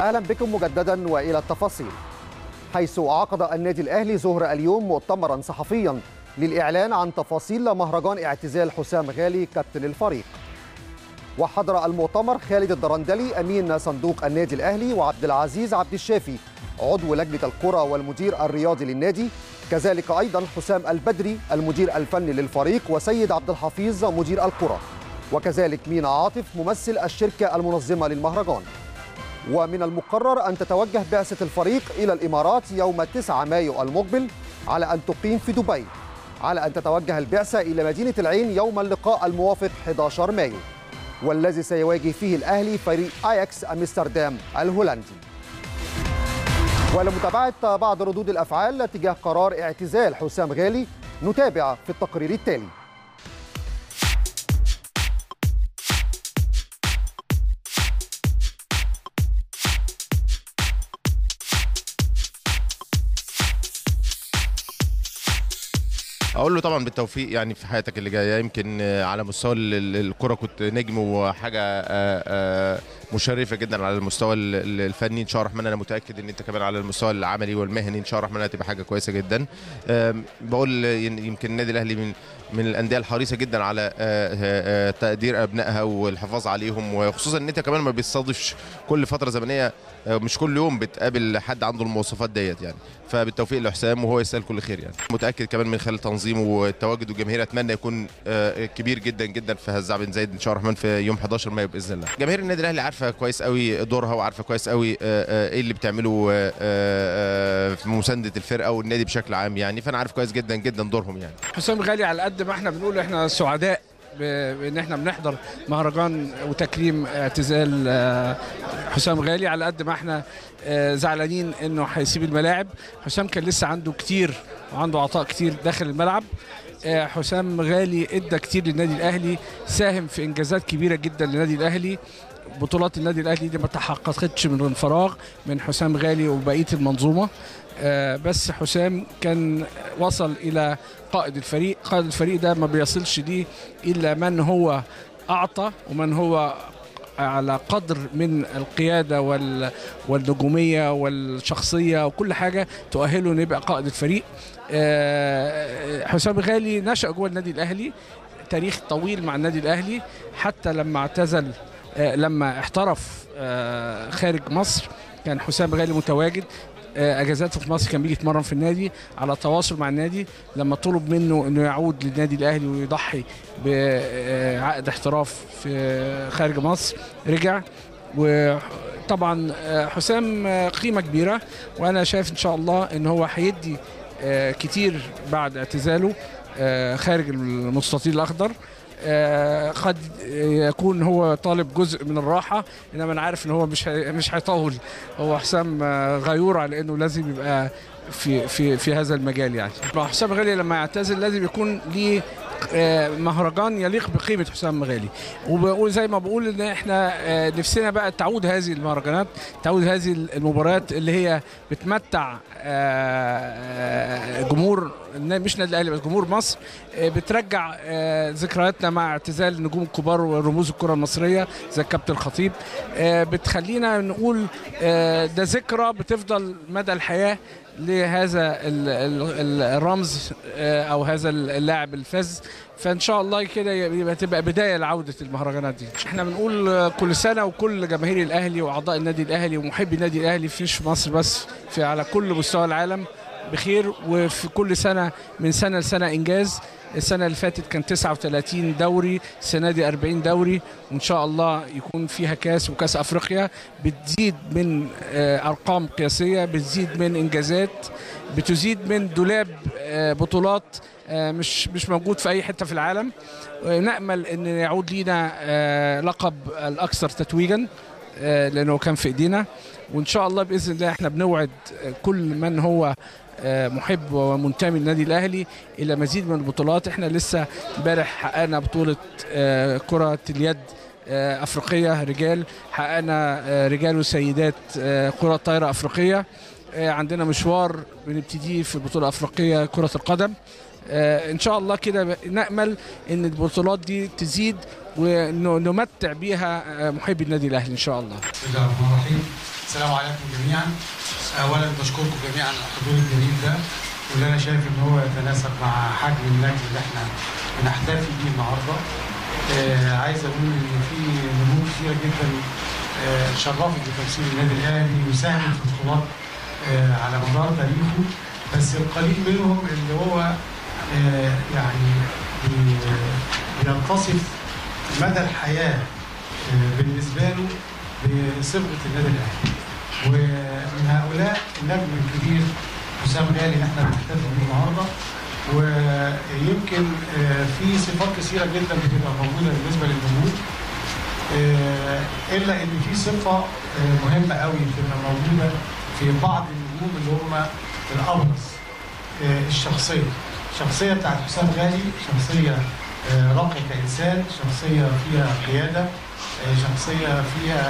اهلا بكم مجددا والى التفاصيل حيث عقد النادي الاهلي ظهر اليوم مؤتمرا صحفيا للاعلان عن تفاصيل مهرجان اعتزال حسام غالي كابتن الفريق وحضر المؤتمر خالد الدرندلي امين صندوق النادي الاهلي وعبد العزيز عبد الشافي عضو لجنه الكره والمدير الرياضي للنادي كذلك ايضا حسام البدري المدير الفني للفريق وسيد عبد الحفيظ مدير الكره وكذلك مينا عاطف ممثل الشركه المنظمه للمهرجان ومن المقرر أن تتوجه بعثة الفريق إلى الإمارات يوم 9 مايو المقبل على أن تقيم في دبي على أن تتوجه البعثة إلى مدينة العين يوم اللقاء الموافق 11 مايو والذي سيواجه فيه الأهلي فريق آياكس أمستردام الهولندي ولمتابعة بعض ردود الأفعال تجاه قرار اعتزال حسام غالي نتابع في التقرير التالي اقول له طبعا بالتوفيق يعني في حياتك اللي جايه يمكن على مستوى الكره كنت نجم وحاجه مشرفه جدا على المستوى الفني ان شاء الله الرحمن انا متاكد ان انت كمان على المستوى العملي والمهني ان شاء الله الرحمن هتبقى حاجه كويسه جدا بقول يمكن النادي الاهلي من من الانديه الحريصه جدا على تقدير ابنائها والحفاظ عليهم وخصوصا ان انت كمان ما بتصادفش كل فتره زمنيه مش كل يوم بتقابل حد عنده المواصفات ديت يعني فبالتوفيق لحسام وهو يستاهل كل خير يعني متاكد كمان من خلال تنظيمه والتواجد والجماهير اتمنى يكون كبير جدا جدا في هزاع بن زايد ان شاء الله الرحمن في يوم 11 مايو باذن الله جماهير النادي الاهلي عارفه كويس قوي دورها وعارفه كويس قوي ايه اللي بتعمله في مسانده الفرقه والنادي بشكل عام يعني فانا عارف كويس جدا جدا دورهم يعني حسام غالي على قد ما احنا بنقول احنا سعداء بان احنا بنحضر مهرجان وتكريم اعتزال حسام غالي على قد ما احنا زعلانين انه هيسيب الملاعب حسام كان لسه عنده كتير وعنده عطاء كتير داخل الملعب حسام غالي ادى كتير للنادي الاهلي ساهم في انجازات كبيره جدا للنادي الاهلي بطولات النادي الاهلي دي ما تحققتش من فراغ من حسام غالي وبقيه المنظومه بس حسام كان وصل الى قائد الفريق قائد الفريق ده ما بيصلش ليه الا من هو اعطى ومن هو على قدر من القياده والنجوميه والشخصيه وكل حاجه تؤهله انه يبقى قائد الفريق حسام غالي نشا جوه النادي الاهلي تاريخ طويل مع النادي الاهلي حتى لما اعتزل لما احترف خارج مصر كان حسام غالي متواجد اجازاته في مصر كان بيجي يتمرن في النادي على تواصل مع النادي لما طلب منه انه يعود للنادي الاهلي ويضحي بعقد احتراف في خارج مصر رجع وطبعا حسام قيمه كبيره وانا شايف ان شاء الله ان هو هيدي كتير بعد اعتزاله خارج المستطيل الاخضر آه قد يكون هو طالب جزء من الراحه انما انا عارف ان هو مش مش هيطول هو حسام غيور على انه لازم يبقى في في في هذا المجال يعني حسام غالي لما يعتزل لازم يكون ليه مهرجان يليق بقيمه حسام غالي وبقول زي ما بقول ان احنا نفسنا بقى تعود هذه المهرجانات تعود هذه المباريات اللي هي بتمتع جمهور مش نادي الاهلي بس جمهور مصر بترجع ذكرياتنا مع اعتزال النجوم الكبار ورموز الكره المصريه زي الكابتن الخطيب بتخلينا نقول ده ذكرى بتفضل مدى الحياه لهذا الرمز او هذا اللاعب الفذ فان شاء الله كده يبقى تبقى بدايه لعوده المهرجانات دي احنا بنقول كل سنه وكل جماهير الاهلي واعضاء النادي الاهلي ومحبي النادي الاهلي فيش في مصر بس في على كل مستوى العالم بخير وفي كل سنه من سنه لسنه انجاز السنة اللي فاتت كان 39 دوري السنة دي 40 دوري وإن شاء الله يكون فيها كاس وكاس أفريقيا بتزيد من أرقام قياسية بتزيد من إنجازات بتزيد من دولاب بطولات مش مش موجود في أي حتة في العالم نأمل أن يعود لينا لقب الأكثر تتويجا لأنه كان في إيدينا وإن شاء الله بإذن الله إحنا بنوعد كل من هو محب ومنتمي للنادي الاهلي الى مزيد من البطولات احنا لسه امبارح حققنا بطوله كره اليد افريقيه رجال حققنا رجال وسيدات كره طايره افريقيه عندنا مشوار بنبتديه في البطوله الافريقيه كره القدم ان شاء الله كده نامل ان البطولات دي تزيد ونمتع بيها محبي النادي الاهلي ان شاء الله بسم الله الرحمن الرحيم السلام عليكم جميعا اولا بشكركم جميعا على الحضور الجميل ده واللي انا شايف ان هو يتناسب مع حجم النجم اللي احنا بنحتفل بيه النهارده آه عايز اقول ان في نجوم كثيره جدا آه شرفت بتمثيل النادي الاهلي وساهمت في البطولات آه على مدار تاريخه بس القليل منهم اللي هو آه يعني بي- بينتصف مدى الحياه آه بالنسبه له بصبغه النادي الاهلي ومن هؤلاء النجم الكبير حسام غالي اللي احنا بنحتفل بيه النهارده ويمكن آه، في صفات كثيره جدا بتبقى موجوده بالنسبه للجمهور آه، الا ان في صفه آه، مهمه قوي بتبقى موجوده في بعض النجوم اللي هم الابرز آه، الشخصيه الشخصيه بتاعت حسام غالي شخصيه آه، راقيه كانسان شخصيه فيها قياده آه، شخصيه فيها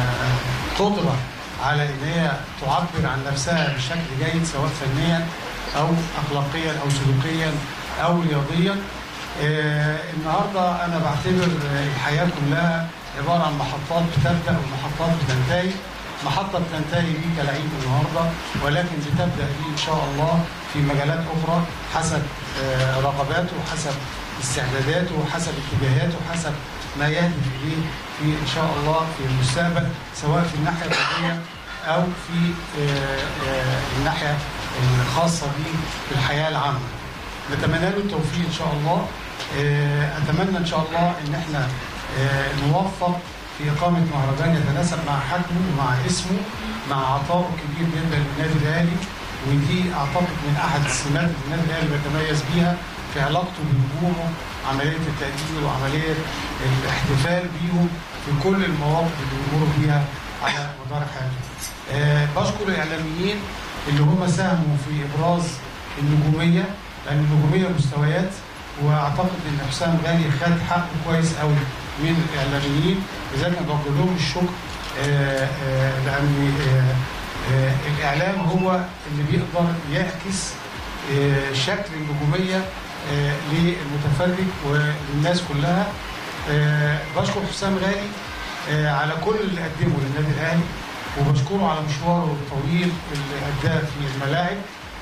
آه، قدره على ان هي تعبر عن نفسها بشكل جيد سواء فنيا او اخلاقيا او سلوكيا او رياضيا آه، النهارده انا بعتبر آه، الحياه كلها عباره عن محطات بتبدا ومحطات بتنتهي محطه بتنتهي بيه كلعيب النهارده ولكن بتبدا بيه ان شاء الله في مجالات اخرى حسب آه، رغباته وحسب استعداداته وحسب اتجاهاته وحسب ما يهدف اليه في ان شاء الله في المستقبل سواء في الناحيه الرياضيه او في آه، آه، الناحيه الخاصه به في الحياه العامه. نتمنى له التوفيق ان شاء الله آه، اتمنى ان شاء الله ان احنا آه، نوفق في اقامه مهرجان يتناسب مع حجمه ومع اسمه مع عطائه الكبير جدا للنادي الاهلي ودي اعتقد من احد السمات اللي النادي الاهلي بيتميز بيها في علاقته بنجومه عمليه التقدير وعمليه الاحتفال بيهم في كل المواقف اللي بيمروا بيها على مدار حياتهم. آه، بشكر الاعلاميين اللي هم ساهموا في ابراز النجوميه لان النجوميه مستويات واعتقد ان حسام غالي خد حقه كويس قوي من الاعلاميين لذلك انا بوجه لهم الشكر آه، آه، لان آه، آه، الاعلام هو اللي بيقدر يعكس آه، شكل النجوميه آه، للمتفرج وللناس كلها آه، بشكر حسام غالي آه، على كل اللي قدمه للنادي الاهلي وبشكره على مشواره الطويل اللي اداه في الملاعب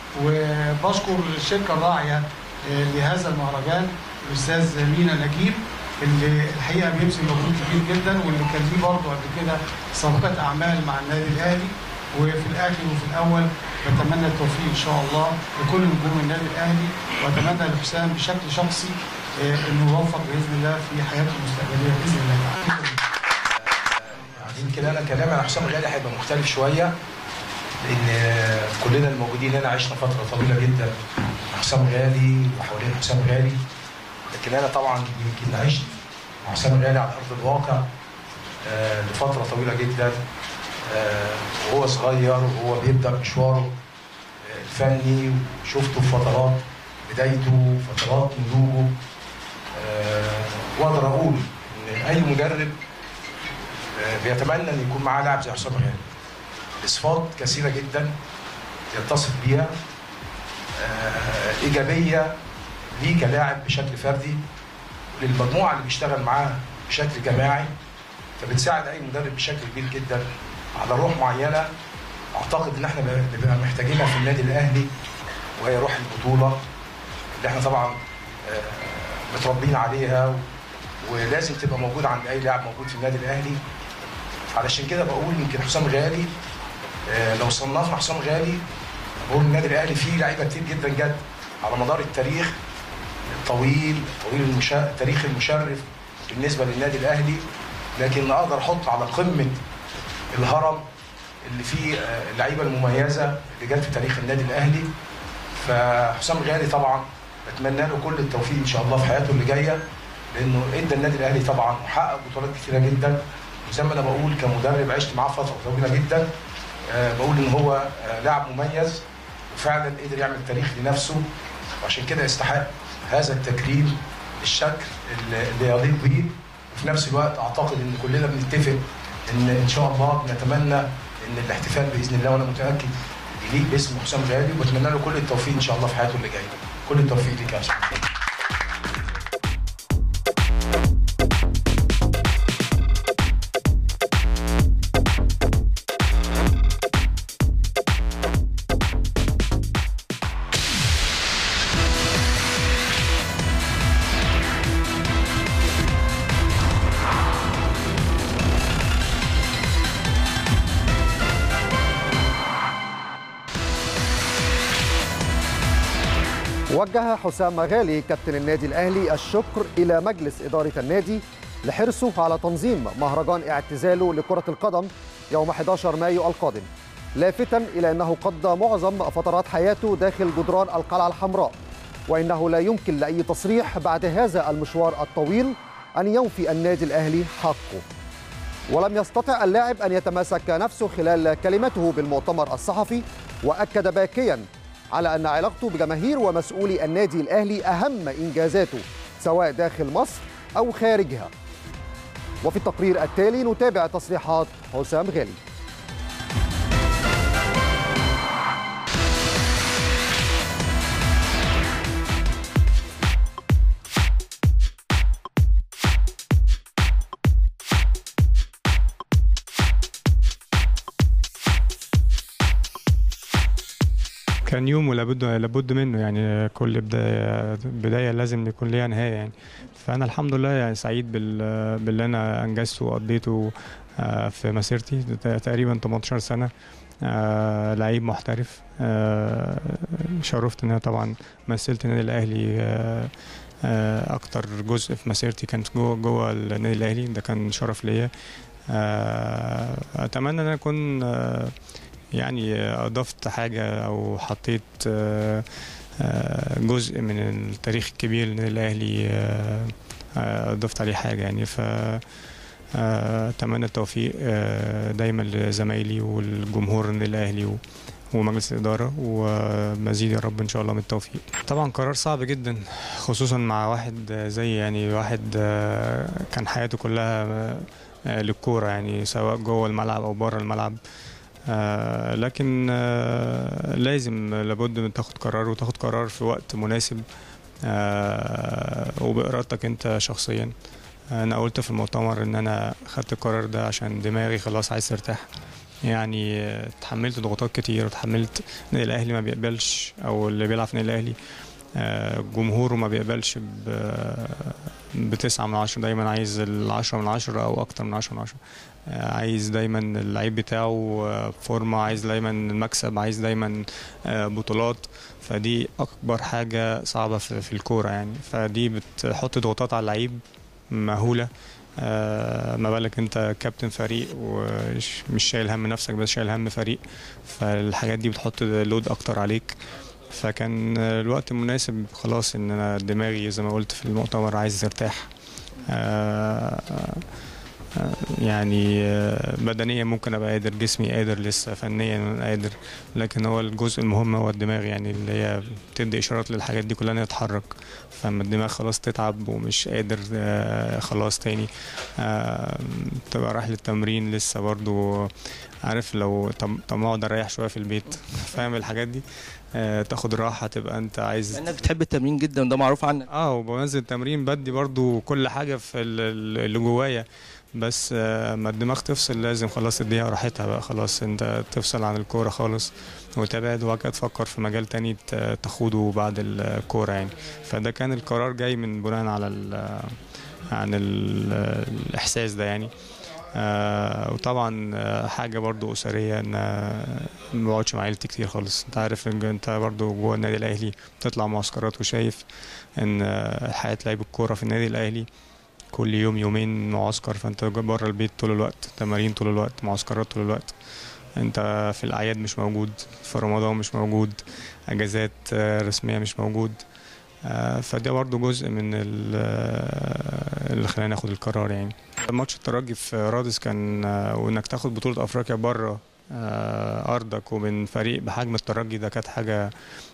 وبشكر الشركه الراعيه آه، لهذا المهرجان الاستاذ مينا نجيب اللي الحقيقه بيبذل مجهود كبير جدا واللي كان ليه برضه قبل كده سابقه اعمال مع النادي الاهلي وفي الاخر وفي الاول بتمنى التوفيق ان شاء الله لكل نجوم النادي الاهلي واتمنى لحسام بشكل شخصي آه، انه يوفق باذن الله في حياته المستقبليه باذن الله تعالى. يمكن انا كلامي عن حسام غالي هيبقى مختلف شويه لان كلنا الموجودين هنا عشنا فتره طويله جدا مع حسام غالي وحوالين حسام غالي لكن انا طبعا يمكن عشت مع حسام غالي على ارض الواقع آه، لفتره طويله جدا آه، وهو صغير وهو بيبدا مشواره آه، الفني وشفته في فترات بدايته فترات نضوجه آه، واقدر اقول ان اي مدرب آه، بيتمنى ان يكون معاه لاعب زي حسام غالي بصفات كثيره جدا يتصف بيها آه، ايجابيه ليه كلاعب بشكل فردي وللمجموعه اللي بيشتغل معاها بشكل جماعي فبتساعد اي مدرب بشكل كبير جدا على روح معينه اعتقد ان احنا بنبقى محتاجينها في النادي الاهلي وهي روح البطوله اللي احنا طبعا آه، متربيين عليها ولازم تبقى موجوده عند اي لاعب موجود في النادي الاهلي علشان كده بقول يمكن حسام غالي آه، لو صنفنا حسام غالي بقول النادي الاهلي فيه لعيبه كتير جدا جد على مدار التاريخ الطويل طويل المشا... التاريخ المشرف بالنسبه للنادي الاهلي لكن اقدر احط على قمه الهرم اللي فيه آه، اللعيبه المميزه اللي جت في تاريخ النادي الاهلي فحسام غالي طبعا بتمنى له كل التوفيق ان شاء الله في حياته اللي جايه لانه ادى النادي الاهلي طبعا وحقق بطولات كثيره جدا وزي ما انا بقول كمدرب عشت معاه فتره طويله جدا آه، بقول ان هو آه، لاعب مميز وفعلا قدر يعمل تاريخ لنفسه وعشان كده يستحق هذا التكريم بالشكل اللي اللي يليق بيه وفي نفس الوقت اعتقد ان كلنا بنتفق ان ان شاء الله بنتمنى ان الاحتفال باذن الله وانا متاكد يليق باسم حسام غالي وبتمنى له كل التوفيق ان شاء الله في حياته اللي جايه كل التوفيق ليك يا حسام وجه حسام غالي كابتن النادي الأهلي الشكر إلى مجلس إدارة النادي لحرصه على تنظيم مهرجان اعتزاله لكرة القدم يوم 11 مايو القادم لافتا إلى أنه قضى معظم فترات حياته داخل جدران القلعة الحمراء وإنه لا يمكن لأي تصريح بعد هذا المشوار الطويل أن يوفي النادي الأهلي حقه ولم يستطع اللاعب أن يتماسك نفسه خلال كلمته بالمؤتمر الصحفي وأكد باكيا على أن علاقته بجماهير ومسؤولي النادي الأهلي أهم إنجازاته سواء داخل مصر أو خارجها وفي التقرير التالي نتابع تصريحات حسام غالي كان يوم ولابد لابد منه يعني كل بدايه بدايه لازم يكون ليها نهايه يعني فانا الحمد لله يعني سعيد بال باللي انا انجزته وقضيته آه، في مسيرتي تقريبا 18 سنه آه، لعيب محترف آه، شرفت ان انا طبعا مثلت النادي الاهلي آه، آه، اكتر جزء في مسيرتي كانت جوه جوه النادي الاهلي ده كان شرف ليا آه، اتمنى ان انا اكون آه، يعني اضفت حاجه او حطيت آه، آه، جزء من التاريخ الكبير للنادي الاهلي آه، آه، اضفت عليه حاجه يعني ف آه، اتمنى التوفيق آه، دايما لزمايلي والجمهور النادي الاهلي و- ومجلس الإدارة ومزيد يا رب إن شاء الله من التوفيق طبعا قرار صعب جدا خصوصا مع واحد زي يعني واحد آه، كان حياته كلها آه، للكورة يعني سواء جوه الملعب أو بره الملعب آه، لكن آه، لازم لابد من تاخد قرار وتاخد قرار في وقت مناسب آه، وبإرادتك أنت شخصيا أنا قلت في المؤتمر إن أنا خدت القرار ده عشان دماغي خلاص عايز ترتاح يعني آه، اتحملت ضغوطات كتير وتحملت النادي الأهلي ما بيقبلش أو اللي بيلعب في النادي الأهلي آه، جمهوره ما بيقبلش ب- بتسعة من عشرة دايما عايز العشرة من عشرة أو أكتر من عشرة من عشرة آه، عايز دايما اللعيب بتاعه آه، فورمة عايز دايما المكسب عايز دايما آه، بطولات فدي أكبر حاجة صعبة في في الكورة يعني فدي بتحط ضغوطات على اللعيب مهولة آه، ما بالك انت كابتن فريق ومش شايل هم نفسك بس شايل هم فريق فالحاجات دي بتحط لود اكتر عليك فكان الوقت المناسب خلاص ان انا دماغي زي ما قلت في المؤتمر عايز ارتاح آه، آه، يعني آه، بدنيا ممكن ابقى قادر جسمي قادر لسه فنيا قادر لكن هو الجزء المهم هو الدماغ يعني اللي هي بتدي اشارات للحاجات دي كلها انها تتحرك فلما الدماغ خلاص تتعب ومش قادر آه، خلاص تاني آه، تبقى رايح للتمرين لسه برضو عارف لو طب طب ما اقعد اريح شويه في البيت فاهم الحاجات دي آه، تاخد راحه تبقى انت عايز انك بتحب التمرين جدا وده معروف عنك اه وبنزل التمرين بدي برضو كل حاجه في ال- ال- اللي جوايا بس آه، ما الدماغ تفصل لازم خلاص تديها راحتها بقى خلاص انت تفصل عن الكوره خالص وتبعد وبعد كده تفكر في مجال تاني ت- تخوضه بعد الكوره يعني فده كان القرار جاي من بناء على ال عن ال الاحساس ده يعني آه وطبعا آه، حاجه برضو اسريه ان آه، ما بقعدش مع عيلتي كتير خالص انت عارف ان انت برضو جوه النادي الاهلي بتطلع معسكرات وشايف ان آه، حياه لعيب الكوره في النادي الاهلي كل يوم يومين معسكر فانت بره البيت طول الوقت تمارين طول الوقت معسكرات طول الوقت انت في الاعياد مش موجود في رمضان مش موجود اجازات آه، رسميه مش موجود آه، فده برضو جزء من ال- آه، اللي خلاني اخد القرار يعني ماتش الترجي في رادس كان آه، وانك تاخد بطوله افريقيا بره آه، ارضك ومن فريق بحجم الترجي ده كانت حاجه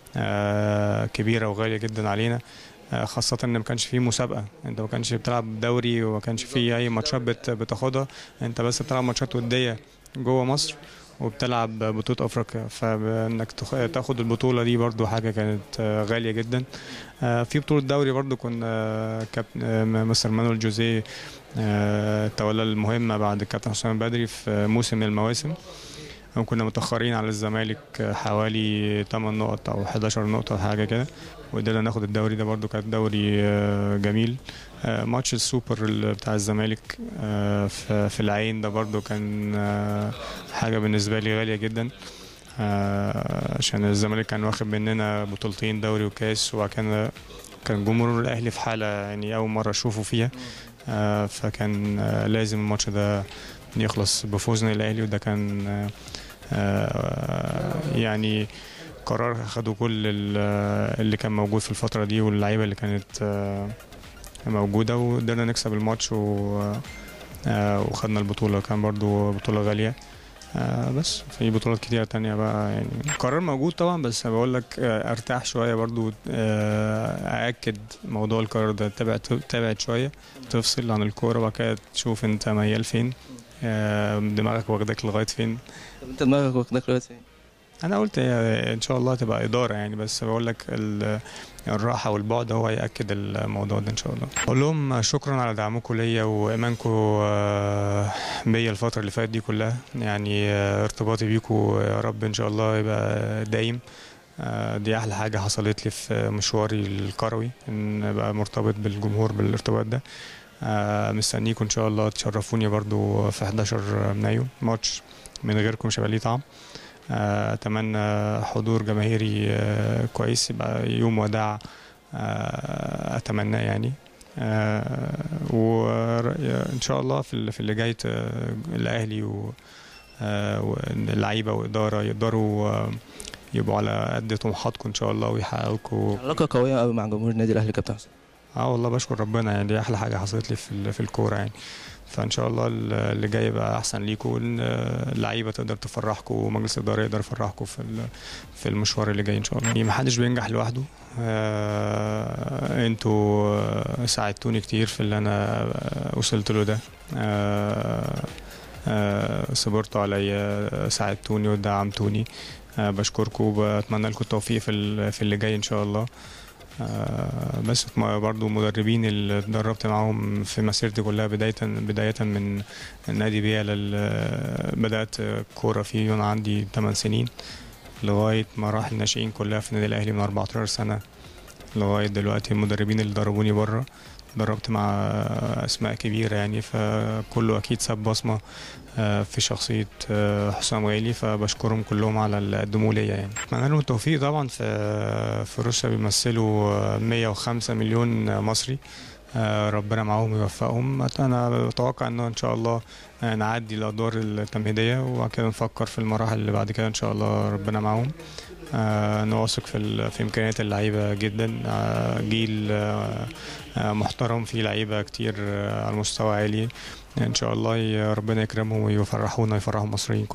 آه، كبيره وغاليه جدا علينا آه، خاصة ان ما كانش فيه مسابقة انت ما كانش بتلعب دوري وما كانش فيه اي ماتشات بت- بتاخدها انت بس بتلعب ماتشات ودية جوه مصر وبتلعب بطولة افريقيا فانك تخ- تاخد البطولة دي برضو حاجة كانت آه، غالية جدا آه، في بطولة دوري برضو كنا آه، كابتن آه، مستر مانويل جوزيه آه، تولى المهمة بعد الكابتن حسام بدري في موسم من المواسم وكنا متأخرين على الزمالك حوالي 8 نقط أو 11 نقطة أو حاجة كده وقدرنا ناخد الدوري ده برضو كان دوري آه، جميل آه، ماتش السوبر ال- بتاع الزمالك آه، في في العين ده برضو كان آه، حاجة بالنسبة لي غالية جدا آه، عشان الزمالك كان واخد مننا بطولتين دوري وكاس وكان كان جمهور الاهلي في حاله يعني اول مره اشوفه فيها آه، فكان آه، لازم الماتش ده يخلص بفوزنا الاهلي وده كان آه، آه، يعني قرار اخده كل ال- اللي كان موجود في الفتره دي واللعيبه اللي كانت آه، موجوده وقدرنا نكسب الماتش و آه، وخدنا البطوله كان برضو بطوله غاليه آه، بس في بطولات كتيرة تانية بقى يعني قرار موجود طبعا بس بقول لك آه، ارتاح شوية برضو آه، أأكد موضوع القرار ده تبعد تبعد شوية تفصل عن الكورة وبعد كده تشوف انت ميال فين آه، دماغك واخدك لغاية فين طب انت دماغك واخدك دلوقتي ايه؟ انا قلت هي ان شاء الله تبقى اداره يعني بس بقول لك ال- الراحه والبعد هو هياكد الموضوع ده ان شاء الله اقول لهم شكرا على دعمكم ليا وايمانكم آه، بيا الفتره اللي فاتت دي كلها يعني آه، ارتباطي بيكم يا رب ان شاء الله يبقى دايم آه، دي احلى حاجه حصلت لي في مشواري الكروي ان ابقى مرتبط بالجمهور بالارتباط ده آه، مستنيكم ان شاء الله تشرفوني برضو في 11 مايو ماتش من غيركم مش هيبقى ليه طعم آه، اتمنى حضور جماهيري آه، كويس يبقى يوم وداع آه، اتمناه يعني وان شاء الله في اللي- في اللي جاي ت- الاهلي و- آه، واللعيبه واداره يقدروا آه، يبقوا على قد طموحاتكم ان شاء الله ويحققوا لكم علاقه قويه قوي مع جمهور النادي الاهلي كابتن حسام اه والله بشكر ربنا يعني دي احلى حاجه حصلت لي في ال- في الكوره يعني فان شاء الله ال- اللي جاي يبقى احسن ليكم وإن اللعيبه تقدر تفرحكم ومجلس الاداره يقدر يفرحكم في ال- في المشوار اللي جاي ان شاء الله يعني محدش بينجح لوحده آه انتوا آه، ساعدتوني كتير في اللي انا آه، وصلت له ده آه آه صبرتوا عليا ساعدتوني ودعمتوني آه بشكركم وبتمنى لكم التوفيق في ال- في اللي جاي ان شاء الله آه، بس ما- برضو مدربين اللي اتدربت معاهم في مسيرتي كلها بداية بداية من النادي بيالا اللي بدأت كورة فيه وأنا عندي 8 سنين لغاية مراحل الناشئين كلها في النادي الأهلي من 14 سنة لغاية دلوقتي المدربين اللي دربوني بره دربت مع أسماء كبيرة يعني فكله أكيد ساب بصمة آه، في شخصية آه، حسام غالي فبشكرهم كلهم على اللي قدموه ليا يعني أتمنى لهم التوفيق طبعا في في روسيا بيمثلوا آه، 105 مليون مصري آه، ربنا معاهم ويوفقهم انا بتوقع ان ان شاء الله آه، نعدي الادوار التمهيديه وبعد كده نفكر في المراحل اللي بعد كده ان شاء الله ربنا معاهم آه، انا واثق في ال- في امكانيات اللعيبه جدا آه، جيل آه، آه، محترم فيه لعيبه كتير آه، على مستوى عالي ان شاء الله ي- ربنا يكرمهم ويفرحونا ويفرحوا المصريين